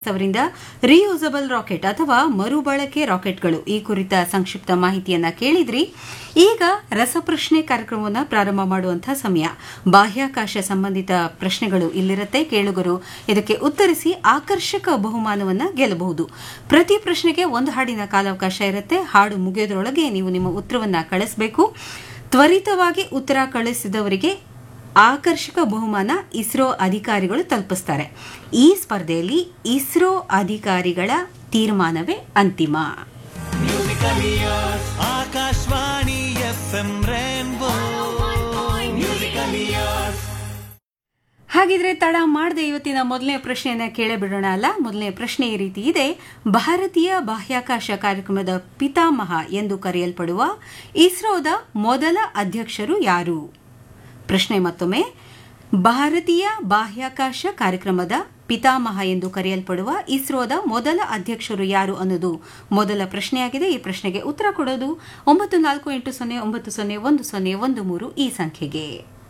ಅವರಿಂದ reusable rocket ಅಥವಾ ಮರುಬಳಕೆ ರಾಕೆಟ್ಗಳು ಈ ಕುರಿತ ಸಂಕ್ಷಿಪ್ತ ಮಾಹಿತಿಯನ್ನ ಕೇಳಿದ್ರಿ ಈಗ ರಸಪ್ರಶ್ನೆ ಕಾರ್ಯಕ್ರಮವನ್ನು ಪ್ರಾರಂಭ ಮಾಡುವಂತಹ ಸಮಯ ಬಾಹ್ಯಾಕಾಶ ಸಂಬಂಧಿತ ಪ್ರಶ್ನೆಗಳು ಇಲ್ಲಿರುತ್ತೆ ಕೇಳುಗರು ಇದಕ್ಕೆ ಉತ್ತರಿಸಿ ಆಕರ್ಷಕ ಬಹುಮಾನವನ್ನ ಗೆಲ್ಲಬಹುದು ಪ್ರತಿ ಪ್ರಶ್ನೆಗೆ ಒಂದು ಹಾಡಿನ ಕಾಲಾವಕಾಶ ಇರುತ್ತೆ ಹಾಡು ಮುಗಿಯೋದ್ರೊಳಗೆ ನೀವು ನಿಮ್ಮ ಉತ್ತರವನ್ನ ಕಳಿಸಬೇಕು ತ್ವರಿತವಾಗಿ ಉತ್ತರ ಕಳಿಸಿದವರಿಗೆ ಆಕರ್ಷಕ ಬಹುಮಾನ ಇಸ್ರೋ ಅಧಿಕಾರಿಗಳು ತಲುಪಿಸ್ತಾರೆ ಈ ಸ್ಪರ್ಧೆಯಲ್ಲಿ ಇಸ್ರೋ ಅಧಿಕಾರಿಗಳ ತೀರ್ಮಾನವೇ ಅಂತಿಮ ಆಕಾಶವಾಣಿ ಎಫ್ ಎಂ ರೇನ್ಬೋ ಹಾಗಿದ್ರೆ ತಡ ಮಾಡದೆ ಇವತ್ತಿನ ಮೊದಲನೇ ಪ್ರಶ್ನೆಯನ್ನ ಕೇಳೇ ಬಿಡೋಣ ಅಲ್ಲ ಮೊದಲನೇ ಪ್ರಶ್ನೆ ಈ ರೀತಿ ಇದೆ ಭಾರತೀಯ ಬಾಹ್ಯಾಕಾಶ ಕಾರ್ಯಕ್ರಮದ ಪಿತಾಮಹ ಎಂದು ಕರೆಯಲ್ಪಡುವ ಇಸ್ರೋದ ಮೊದಲ ಅಧ್ಯಕ್ಷರು ಯಾರು ಪ್ರಶ್ನೆ ಮತ್ತೊಮ್ಮೆ ಭಾರತೀಯ ಬಾಹ್ಯಾಕಾಶ ಕಾರ್ಯಕ್ರಮದ ಪಿತಾಮಹ ಎಂದು ಕರೆಯಲ್ಪಡುವ ಇಸ್ರೋದ ಮೊದಲ ಅಧ್ಯಕ್ಷರು ಯಾರು ಅನ್ನೋದು ಮೊದಲ ಪ್ರಶ್ನೆಯಾಗಿದೆ ಈ ಪ್ರಶ್ನೆಗೆ ಉತ್ತರ ಕೊಡೋದು ಒಂಬತ್ತು ನಾಲ್ಕು ಎಂಟು ಸೊನ್ನೆ ಒಂಬತ್ತು ಸೊನ್ನೆ ಒಂದು ಸೊನ್ನೆ ಒಂದು ಮೂರು ಈ ಸಂಖ್ಯೆಗೆ